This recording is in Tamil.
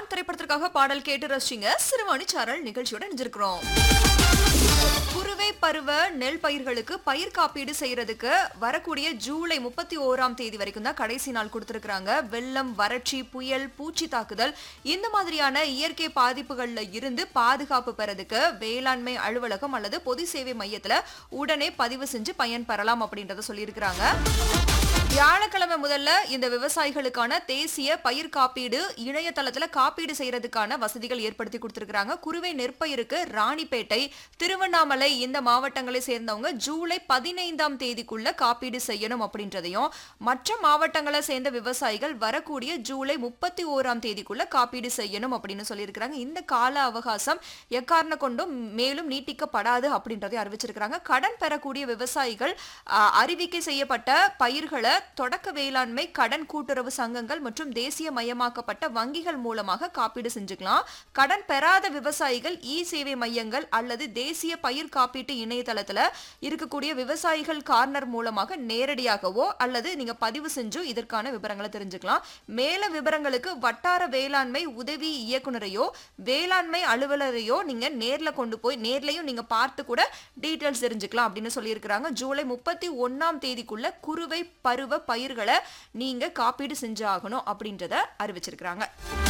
ஜான் திரைப்படத்திற்காக பாடல் கேட்டு ரசிச்சிங்க சிறுவாணி சாரல் நிகழ்ச்சியோட இணைஞ்சிருக்கிறோம் குறுவை பருவ நெல் பயிர்களுக்கு பயிர் காப்பீடு செய்யறதுக்கு வரக்கூடிய ஜூலை முப்பத்தி ஓராம் தேதி வரைக்கும் தான் கடைசி நாள் கொடுத்திருக்காங்க வெள்ளம் வறட்சி புயல் பூச்சி தாக்குதல் இந்த மாதிரியான இயற்கை பாதிப்புகள்ல இருந்து பாதுகாப்பு பெறதுக்கு வேளாண்மை அலுவலகம் அல்லது பொது சேவை மையத்துல உடனே பதிவு செஞ்சு பயன் பெறலாம் அப்படின்றத சொல்லியிருக்கிறாங்க வியாழக்கிழமை முதல்ல இந்த விவசாயிகளுக்கான தேசிய பயிர் காப்பீடு இணையதளத்துல காப்பீடு செய்யறதுக்கான வசதிகள் ஏற்படுத்தி கொடுத்திருக்காங்க குறுவை நெற்பயிருக்கு ராணிப்பேட்டை திருவண்ணாமலை இந்த மாவட்டங்களை சேர்ந்தவங்க ஜூலை பதினைந்தாம் தேதிக்குள்ள காப்பீடு செய்யணும் அப்படின்றதையும் மற்ற மாவட்டங்களை சேர்ந்த விவசாயிகள் வரக்கூடிய ஜூலை முப்பத்தி ஓராம் தேதிக்குள்ள காப்பீடு செய்யணும் அப்படின்னு சொல்லியிருக்கிறாங்க இந்த கால அவகாசம் எக்காரண கொண்டும் மேலும் நீட்டிக்கப்படாது அப்படின்றதை அறிவிச்சிருக்கிறாங்க கடன் பெறக்கூடிய விவசாயிகள் ஆ, அறிவிக்கை செய்யப்பட்ட பயிர்களை தொடக்க வேளாண்மை கடன் கூட்டுறவு சங்கங்கள் மற்றும் தேசிய மயமாக்கப்பட்ட வங்கிகள் மூலமாக காப்பீடு செஞ்சுக்கலாம் கடன் பெறாத விவசாயிகள் இ சேவை மையங்கள் அல்லது தேசிய பயிர் காப்பீட்டு இணையதளத்துல இருக்கக்கூடிய விவசாயிகள் கார்னர் மூலமாக நேரடியாகவோ அல்லது நீங்க பதிவு செஞ்சோ இதற்கான விவரங்களை தெரிஞ்சுக்கலாம் மேல விவரங்களுக்கு வட்டார வேளாண்மை உதவி இயக்குனரையோ வேளாண்மை அலுவலரையோ நீங்க நேர்ல கொண்டு போய் நேர்லயும் நீங்க பார்த்து கூட டீட்டெயில்ஸ் தெரிஞ்சுக்கலாம் அப்படின்னு சொல்லியிருக்கிறாங்க ஜூலை முப்பத்தி ஒன்னாம் தேதிக்குள்ள குறுவை பருவ பயிர்களை நீங்க காப்பீடு செஞ்சாகணும் அப்படின்றத அறிவிச்சிருக்கிறாங்க